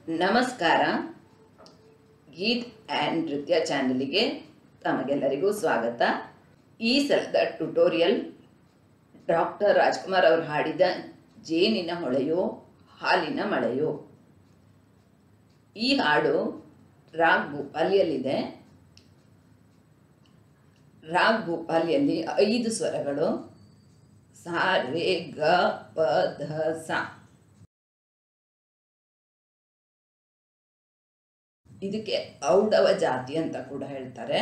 ನಮಸ್ಕಾರ ಗೀತ್ ಆ್ಯಂಡ್ ನೃತ್ಯ ಚಾನಲಿಗೆ ತಮಗೆಲ್ಲರಿಗೂ ಸ್ವಾಗತ ಈ ಸಲದ ಟ್ಯುಟೋರಿಯಲ್ ಡಾಕ್ಟರ್ ರಾಜ್ಕುಮಾರ್ ಅವರು ಹಾಡಿದ ಜೇನಿನ ಹೊಳೆಯೋ ಹಾಲಿನ ಮಳೆಯೋ ಈ ಹಾಡು ರಾಗ್ ಭೂಪಾಲಿಯಲ್ಲಿದೆ ರಾಗ್ ಭೂಪಾಲಿಯಲ್ಲಿ ಐದು ಸ್ವರಗಳು ಸಾ ರೇ ಗ ಪ ಧ ಸಾ ಇದಕ್ಕೆ ಔಡವ ಜಾತಿ ಅಂತ ಕೂಡ ಹೇಳ್ತಾರೆ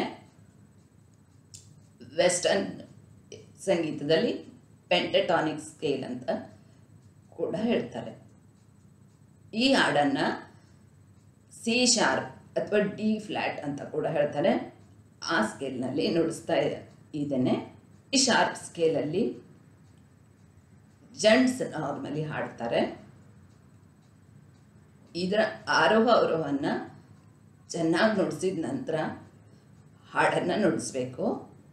ವೆಸ್ಟರ್ನ್ ಸಂಗೀತದಲ್ಲಿ ಪೆಂಟಟಾನಿಕ್ ಸ್ಕೇಲ್ ಅಂತ ಕೂಡ ಹೇಳ್ತಾರೆ ಈ ಹಾಡನ್ನು ಸಿ ಶಾರ್ಪ್ ಅಥವಾ ಡಿ ಫ್ಲ್ಯಾಟ್ ಅಂತ ಕೂಡ ಹೇಳ್ತಾರೆ ಆ ಸ್ಕೇಲ್ನಲ್ಲಿ ನುಡಿಸ್ತಾ ಇದ್ದೇನೆ ಈ ಶಾರ್ಪ್ ಸ್ಕೇಲಲ್ಲಿ ಜಂಟ್ಸ್ ನಾರ್ಮಲಿ ಹಾಡ್ತಾರೆ ಇದರ ಆರೋಹ ಅವರೋಹವನ್ನು ಚೆನ್ನಾಗಿ ನುಡಿಸಿದ ನಂತರ ಹಾಡನ್ನು ನುಡಿಸ್ಬೇಕು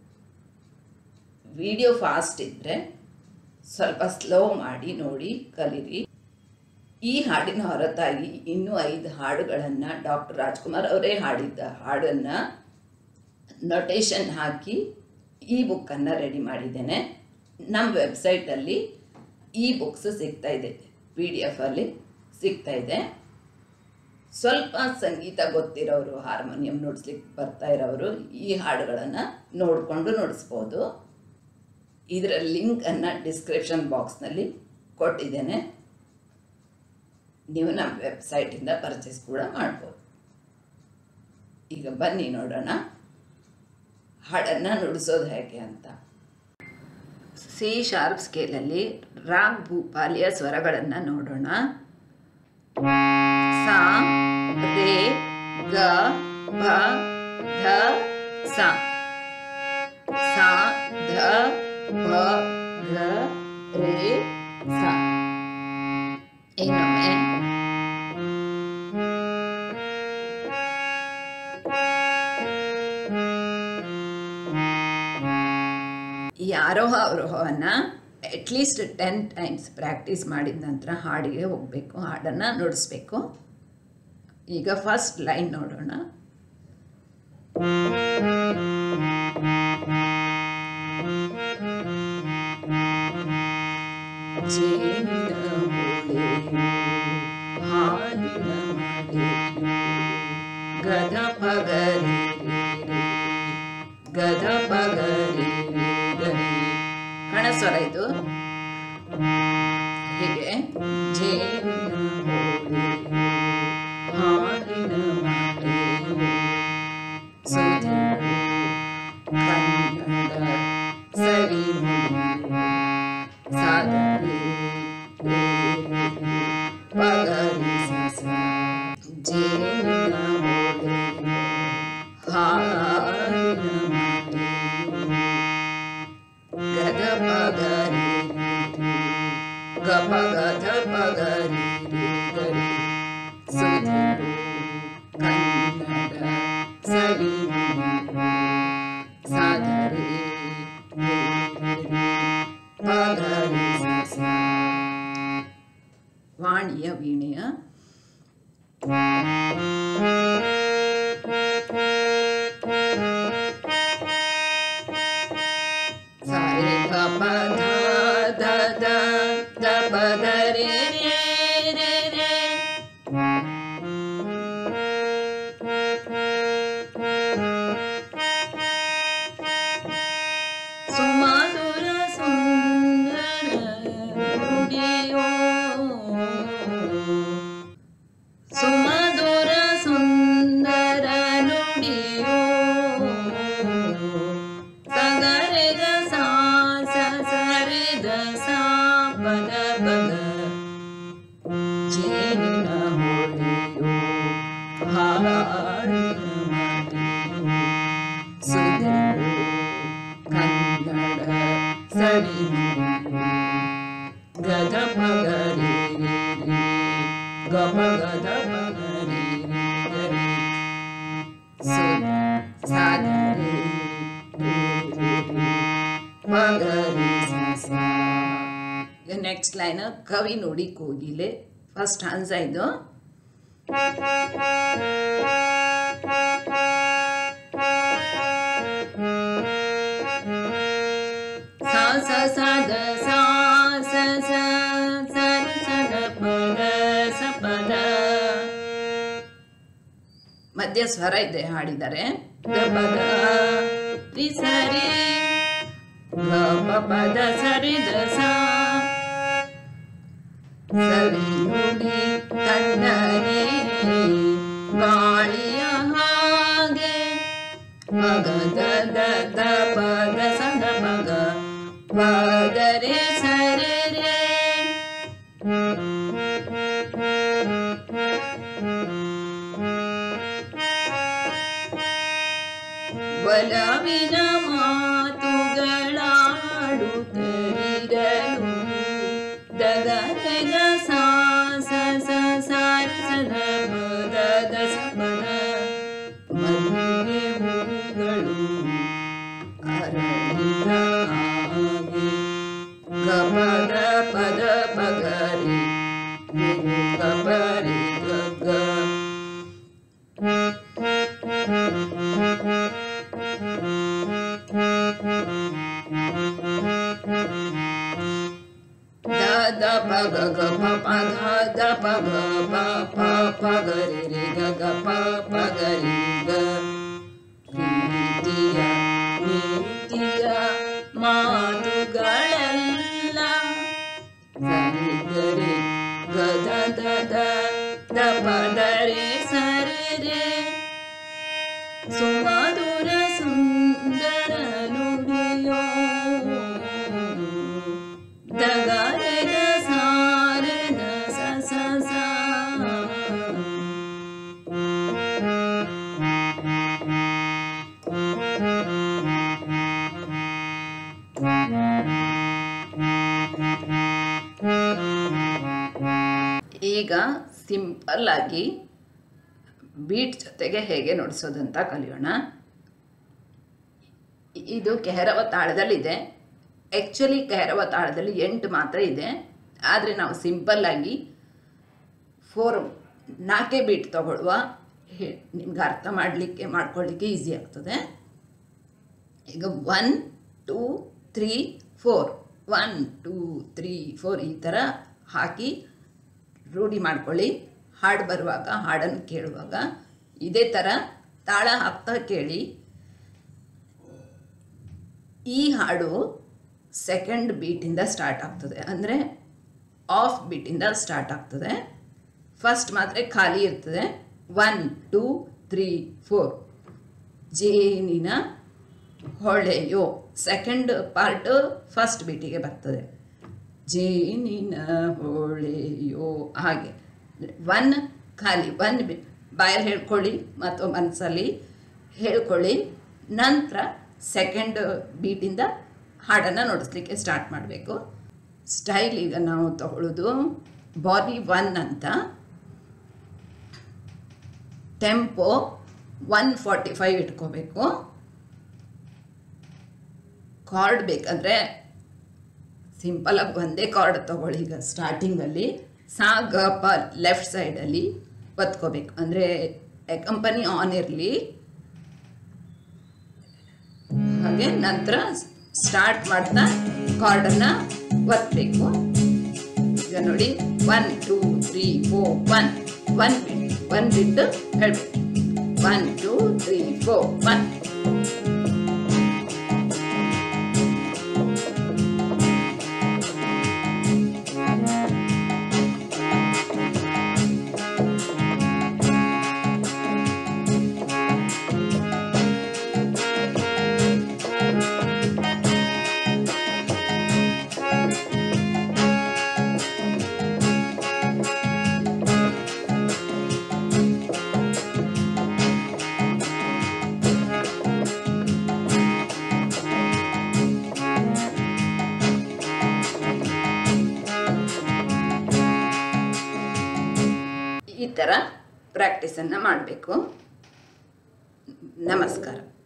ವಿಡಿಯೋ ಫಾಸ್ಟ್ ಇದ್ದರೆ ಸ್ವಲ್ಪ ಸ್ಲೋ ಮಾಡಿ ನೋಡಿ ಕಲೀರಿ ಈ ಹಾಡಿನ ಹೊರತಾಗಿ ಇನ್ನೂ ಐದು ಹಾಡುಗಳನ್ನು ಡಾಕ್ಟರ್ ರಾಜ್ಕುಮಾರ್ ಅವರೇ ಹಾಡಿದ್ದ ಹಾಡನ್ನು ನೊಟೇಷನ್ ಹಾಕಿ ಈ ಬುಕ್ಕನ್ನು ರೆಡಿ ಮಾಡಿದ್ದೇನೆ ನಮ್ಮ ವೆಬ್ಸೈಟಲ್ಲಿ ಈ ಬುಕ್ಸ್ ಸಿಗ್ತಾ ಇದೆ ಪಿ ಡಿ ಎಫಲ್ಲಿ ಸಿಗ್ತಾ ಇದೆ ಸ್ವಲ್ಪ ಸಂಗೀತ ಗೊತ್ತಿರೋರು ಹಾರ್ಮೋನಿಯಂ ನುಡಿಸ್ಲಿಕ್ಕೆ ಬರ್ತಾ ಇರೋರು ಈ ಹಾಡುಗಳನ್ನು ನೋಡಿಕೊಂಡು ನುಡಿಸ್ಬೋದು ಇದರ ಲಿಂಕನ್ನು ಡಿಸ್ಕ್ರಿಪ್ಷನ್ ಬಾಕ್ಸ್ನಲ್ಲಿ ಕೊಟ್ಟಿದ್ದೇನೆ ನೀವು ನಮ್ಮ ವೆಬ್ಸೈಟಿಂದ ಪರ್ಚೇಸ್ ಕೂಡ ಮಾಡ್ಬೋದು ಈಗ ಬನ್ನಿ ನೋಡೋಣ ಹಾಡನ್ನು ನುಡಿಸೋದು ಹೇಗೆ ಅಂತ ಸಿ ಶಾರ್ಪ್ ಸ್ಕೇಲಲ್ಲಿ ರಾಗ್ ಭೂಪಾಲಿಯ ಸ್ವರಗಳನ್ನು ನೋಡೋಣ ಸಾ ರೇ ಗ ಭ ಧ ಸ ಸಾ ಧ ಭ ಗ ರೇ ಸ ಇನ್ನೊಮ್ಮೆ ಈ ಆರೋಹ ಅವರೋಹವನ್ನು ಅಟ್ಲೀಸ್ಟ್ ಟೆನ್ ಟೈಮ್ಸ್ ಪ್ರಾಕ್ಟೀಸ್ ಮಾಡಿದ ನಂತರ ಹಾಡಿಗೆ ಹೋಗಬೇಕು ಹಾಡನ್ನು ನುಡಿಸ್ಬೇಕು ಈಗ ಫಸ್ಟ್ ಲೈನ್ ನೋಡೋಣ ಜೇನಿನ ಹೊಳೆಯು, ಹಾಲಿನ ಮಳೆಯು, ಗದ ಪಗರಿ ಗದ ಪಗರಿ ಗರಿ ಕಣಸ್ವರ ಇದು ಹೀಗೆ ಜೇನಿನ ಹೊಳೆಯು, ಹಾಲಿನ ಮಳೆಯು, ಸುಧಿಯು, ಕನ್ನಡ ಸವಿ ನುಡಿಯು, ಸಾಧನೆ ಪಗರಿ ಸಸ ಜೇನಿನ ಹೊಳೆಯು, ಹಾಲಿನ ಮಳೆಯು, ಗದ ಪಗರಿ ಗಪ ಗದ ಪಗರಿ ಗರಿ ಸುಧಿರು ಕನ್ನಡ ಸವಿ ಸಾಧರಿ ಪಗರಿ ಸಸ ವಾಣಿಯ ವೀಣೆಯ ಸಾರೆ ಗ ಪ ಧ ದ ದ ದ ಪ ದ ರೇ ರೇ ರೇ ರೇ ಸುಮಧುರ ಸುಂದರ ನುಡಿಯೋ ಸುಮಧುರ ಸುಂದರ ನುಡಿಯೋ ಸಗರೆದ ಸಾ ಸ ಸರಿದ ಸಾ ಪದ ಪದ ಜೇನಿನ ಹೊಳೆಯೋ ಹಾಡಿನ ಮಳೆಯೋ ಸುಧಿಯೋ ಕನ್ನಡ ಸವಿ ಗದ ಪಗರಿ ಗಮ ಗದ ಪಗರಿ ಗರಿ ಸಾಧರೆ ಪಗರಿ ಸಸ ನೆಕ್ಸ್ಟ್ ಲೈನ್ ಕವಿ ನುಡಿ ಕೋಗಿಲೆ ಫಸ್ಟ್ ಹಂಸ ಇದು सा सा सा ದ ಸಾ ಸ ಸ ಸ ಸ ದ ಪ ದ ಸ ಪ ದ ಮಧ್ಯ ಸ್ವರ ಇದೆ ಹಾಡಿದ್ದಾರೆ ದ ಪ ದ ರಿ ಸ ರಿ ಗ ಪ ಪ ದ ಸ ರಿ ದ ಸಾ ಸರಿ ನುಡಿ ತಣ್ಣನೆ ಗಾಳಿಯ ಹಾಗೆ ಮಗ ದ ದ ದ ಪ ದ ಸ ದ ಮಗ ಪದ ರೇ ಸರಿ ರೇ ಒಲವಿನ ಮಾತುಗಳಾಡುತ್ತಲಿರಲು ದಗದಗ ಸಾ ಸ ಸ ಸಾರ ಸದ ಪದ ದ ಸ ಪದ ಮಲ್ಲಿಗೆ ಹೂಗಳು ಅರಳಿದ ಹಾಗೆ ಗಪದ ಪದ ಪಗರಿ ಗಪರಿ ಗಗ ದ ದ ಪ ಗ ಗ ಪ ಪ ಧ ದ ಪ ಗ ಪ ಪ ಪ ಗ ರಿ ರಿ ಗ ಗ ಪ ಪ ಗ ರಿ ಗ ಪ್ರೀತಿಯ ನೀತಿಯ ಮಾತುಗಳೆಲ್ಲ ಸರಿ ಗರಿ ಗ ದ ದ ದ ದ ಪ ದ ರೇ ಸರಿ ರೇ ಸುಮಧುರ ಸುಂದರ ನುಡಿಯೋ ದಗರೆದ ಸಾರೆದ ಸ ಸ ಸ ಈಗ ಸಿಂಪಲ್ ಆಗಿ ಬೀಟ್ ಜೊತೆಗೆ ಹೇಗೆ ನುಡಿಸೋದಂತ ಕಲಿಯೋಣ ಇದು ಕೆಹರವ ತಾಳದಲ್ಲಿದೆ ಆ್ಯಕ್ಚುಲಿ ಕೆಹರವ ತಾಳದಲ್ಲಿ ಎಂಟು ಮಾತ್ರ ಇದೆ ಆದರೆ ನಾವು ಸಿಂಪಲ್ ಆಗಿ ಫೋರ್ ನಾಲ್ಕೇ ಬೀಟ್ ತಗೊಳ್ಳುವ ಹೇ- ನಿಮ್ಗೆ ಅರ್ಥ ಮಾಡಲಿಕ್ಕೆ ಮಾಡ್ಕೊಳ್ಳಿಕ್ಕೆ ಈಸಿ ಆಗ್ತದೆ ಈಗ one two three four one two three four ಈ ಥರ ಹಾಕಿ ರೂಢಿ ಮಾಡ್ಕೊಳ್ಳಿ ಹಾಡು ಬರುವಾಗ ಹಾಡನ್ನು ಕೇಳುವಾಗ ಇದೇ ಥರ ತಾಳ ಹಾಕ್ತಾ ಕೇಳಿ ಈ ಹಾಡು ಸೆಕೆಂಡ್ ಬೀಟಿಂದ ಸ್ಟಾರ್ಟ್ ಆಗ್ತದೆ ಅಂದರೆ ಆಫ್ ಬೀಟಿಂದ ಸ್ಟಾರ್ಟ್ ಆಗ್ತದೆ ಫಸ್ಟ್ ಮಾತ್ರ ಖಾಲಿ ಇರ್ತದೆ ಒನ್ ಟೂ ತ್ರೀ ಫೋರ್ ಜೇನಿನ ಹೊಳೆಯೋ ಸೆಕೆಂಡ್ ಪಾರ್ಟ್ ಫಸ್ಟ್ ಬೀಟಿಗೆ ಬರ್ತದೆ ಜೇನಿನ ಹೊಳೆಯೋ ಹಾಗೆ ಒನ್ ಖಾಲಿ ಒನ್ ಬಿ ಬಾಯಲ್ಲಿ ಹೇಳ್ಕೊಳ್ಳಿ ಮತ್ತು ಮನಸ್ಸಲ್ಲಿ ಹೇಳ್ಕೊಳ್ಳಿ ನಂತರ ಸೆಕೆಂಡ್ ಬೀಟಿಂದ ಹಾಡನ್ನು ನುಡಿಸ್ಲಿಕ್ಕೆ ಸ್ಟಾರ್ಟ್ ಮಾಡಬೇಕು ಸ್ಟೈಲ್ ಈಗ ನಾವು ತಗೊಳ್ಳೋದು ಬಾಡಿ ಒನ್ ಅಂತ ಟೆಂಪೋ ಒನ್ ಫಾರ್ಟಿ ಫೈವ್ ಇಟ್ಕೋಬೇಕು ಕಾರ್ಡ್ ಬೇಕಂದರೆ ಸಿಂಪಲಾಗಿ ಒಂದೇ ಕಾರ್ಡ್ ತಗೊಳ್ಳಿ ಈಗ ಸ್ಟಾರ್ಟಿಂಗಲ್ಲಿ ಸಾ ಗ ಪ ಲೆಫ್ಟ್ ಸೈಡಲ್ಲಿ ಒತ್ಕೋಬೇಕು ಅಂದರೆ ಕಂಪನಿ ಆನ್ ಇರಲಿ ಹಾಗೆ ನಂತರ ಸ್ಟಾರ್ಟ್ ಮಾಡ್ತಾ ಕಾರ್ಡನ್ನು ಒತ್ತಬೇಕು ಈಗ ನೋಡಿ one two three four one one ಬಿಟ್ ಒನ್ ಬಿಟ್ಟು ಹೇಳಬೇಕು one two three four one ಈ ಥರ ಪ್ರಾಕ್ಟೀಸನ್ನು ಮಾಡಬೇಕು ನಮಸ್ಕಾರ